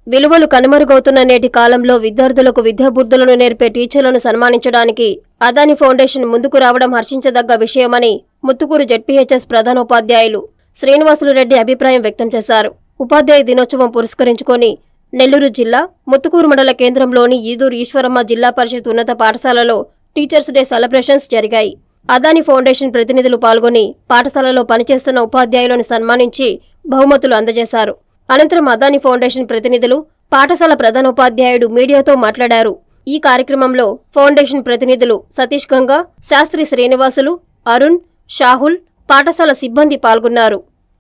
విలువలు కనుమరుగవుతున్న నేటి కాలంలో విద్యార్థులకు విద్యాబుద్ధులను నేర్పే టీచర్లను సన్మానించడానికి అదాని ఫౌండేషన్ ముందుకు రావడం హర్షించదగ్గ విషయమని ముత్తుకూరు జెడ్పీహెచ్ఎస్ ప్రధానోపాధ్యాయులు శ్రీనివాసులు రెడ్డి అభిప్రాయం వ్యక్తం చేశారు ఉపాధ్యాయ దినోత్సవం పురస్కరించుకొని నెల్లూరు జిల్లా ముత్తుకూరు మండల కేంద్రంలోని ఈదూరు ఈశ్వరమ్మ జిల్లా పరిషత్ ఉన్నత పాఠశాలలో టీచర్స్ డే సెలబ్రేషన్స్ జరిగాయి అదాని ఫౌండేషన్ ప్రతినిధులు పాల్గొని పాఠశాలలో పనిచేస్తున్న ఉపాధ్యాయులను సన్మానించి బహుమతులు అందజేశారు అనంతరం అదాని ఫౌండేషన్ ప్రతినిధులు పాఠశాల ప్రధానోపాధ్యాయుడు మీడియాతో మాట్లాడారు ఈ కార్యక్రమంలో ఫౌండేషన్ ప్రతినిధులు సతీష్ గంగా శాస్త్రి శ్రీనివాసులు అరుణ్ షాహుల్ పాఠశాల సిబ్బంది పాల్గొన్నారు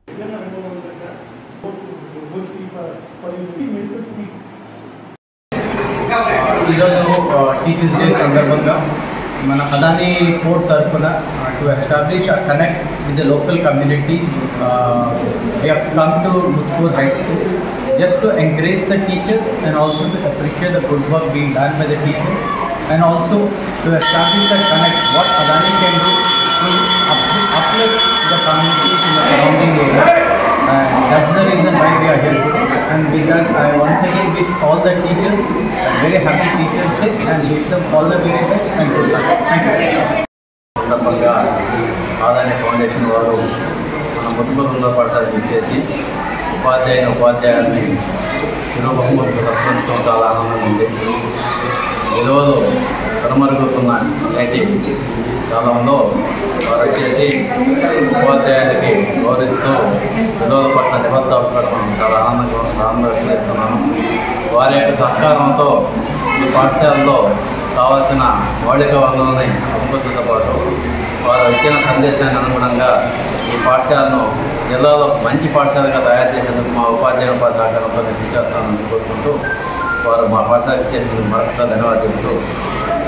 ఈరోజు టీచర్స్ డే సందర్భంగా మన అదాని పోర్ట్ తరఫున to establish a connect with the local communities we have come to Muthkur high school just to encourage the teachers and also to appreciate the good work being done by the teachers and also to establish the connect what Adani can do to uplift the communities in the surrounding area. And that's the reason why we are here today. And with that, I once again wish all the teachers a very happy Teachers Day and wish them all the very best and good luck. Thank you. సందర్భంగా ఆదాయ foundation వారు మన ముట్టుబడుల పాఠశాలకు ఇచ్చేసి ఉపాధ్యాయుని ఉపాధ్యాయుల్ని ఇరవై బహుమతులు సత్కరించడం చాలా ఆనందంగా ఉంది విలువలు కనుమరుగుతున్న నేటి కాలంలో వారు వచ్చేసి ఉపాధ్యాయులకి గౌరవిస్తూ విలువల పట్ల నిబద్ధ పడడం చాలా ఆనందంగా ఆనందం వ్యక్తం వారి యొక్క సహకారంతో ఈ పాఠశాలలో కావాల్సిన మౌలిక వనరులని అభివృద్ధితో పాటు వారు ఇచ్చిన సందేశాన్ని అనుగుణంగా ఈ పాఠశాలను జిల్లాలో మంచి పాఠశాలగా తయారు చేసేందుకు మా ఉపాధ్యాయుల ఉపాధి సహకారంతో కృషి చేస్తానని కోరుకుంటూ వారు మా పాఠశాలకు చేసిన మరొక ధన్యవాదాలు చెబుతూ